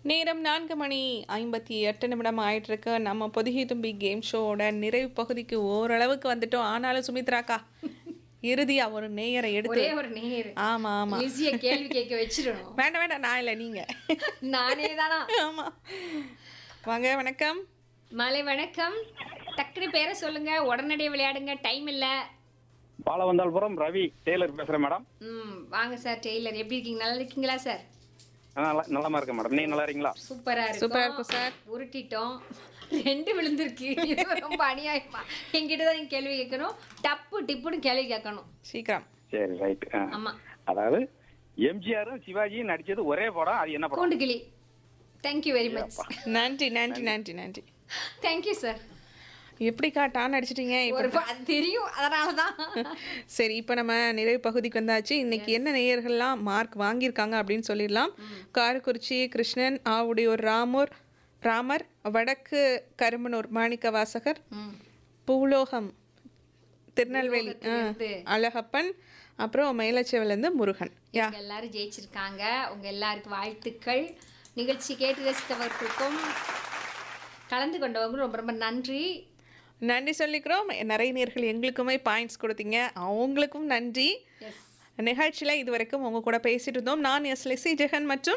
நேரம் நான்கு மணி ஐம்பத்தி எட்டு நிமிடம் ஆயிட்டு இருக்கு நம்ம பொதிகை தும்பி கேம் ஷோவோட நிறைவு பகுதிக்கு ஓரளவுக்கு வந்துட்டோம் ஆனாலும் சுமித்ராக்கா இறுதியா ஒரு நேயரை எடுத்து ஒரே ஒரு நேர் ஆமா ஆமா ஈஸியா கேள்வி கேட்க வச்சிடணும் வேண்டாம் வேண்டாம் நான் இல்லை நீங்க நானே தானா ஆமா வாங்க வணக்கம் மாலை வணக்கம் டக்குனு பேரை சொல்லுங்க உடனடியே விளையாடுங்க டைம் இல்ல பாலவந்தாள்புரம் ரவி டெய்லர் பேசுறேன் மேடம் ம் வாங்க சார் டெய்லர் எப்படி இருக்கீங்க நல்லா இருக்கீங்களா சார் நல்லா நலமா இருக்கேன் மேடம் நீங்க நல்லா இருக்கீங்களா சூப்பரா இருக்கும் சூப்பரா இருக்கும் சார். உருட்டிட்டோம் ரெண்டு விழுந்திருக்கு இது ரொம்ப அநியாயமா என்கிட்ட தான் நீங்க கேள்வி கேட்கணும் டப்பு டிப்புன்னு கேள்வி கேட்கணும் சீக்கிரம் சரி ரைட் ஆமா அதாவது எம்ஜிஆரும் சிவாஜியும் நடிச்சது ஒரே படம் அது என்ன படம் கூண்டு கிளி தேங்க்யூ வெரி மச் நன்றி நன்றி நன்றி நன்றி தேங்க்யூ சார் எப்படிக்கா டான் அடிச்சிட்டீங்க இப்ப ஒரு ப- அது தெரியும் அதனால தான் சரி இப்போ நம்ம நிறைவு பகுதிக்கு வந்தாச்சு இன்னைக்கு என்ன நேயர்கள்லாம் மார்க் வாங்கியிருக்காங்க அப்படின்னு சொல்லிடலாம் காரக்குறிச்சி கிருஷ்ணன் ஆவுடையூர் ராமூர் ராமர் வடக்கு கருமனூர் மாணிக்க வாசகர் ம் பூலோகம் திருநெல்வேலி ஆ, பூலோகத்திலிருந்து. அழகப்பன் அப்புறம் மயிலச்சேவிலேருந்து முருகன் யா உங்க எல்லாரும் ஜெயிச்சிருக்காங்க உங்க எல்லாருக்கும் வாழ்த்துக்கள் நிகழ்ச்சி கேட்டு ரசித்தவர்களுக்கும் கலந்து கொண்டவங்க ரொம்ப ரொம்ப நன்றி நன்றி சொல்லிக்கிறோம் நிறைய நேர்கள் எங்களுக்குமே பாயிண்ட்ஸ் கொடுத்தீங்க அவங்களுக்கும் நன்றி எஸ் நிகழ்ச்சியில் இதுவரைக்கும் உங்க கூட பேசிட்டு இருந்தோம் நான் எஸ் லெசி ஜெகன் மற்றும்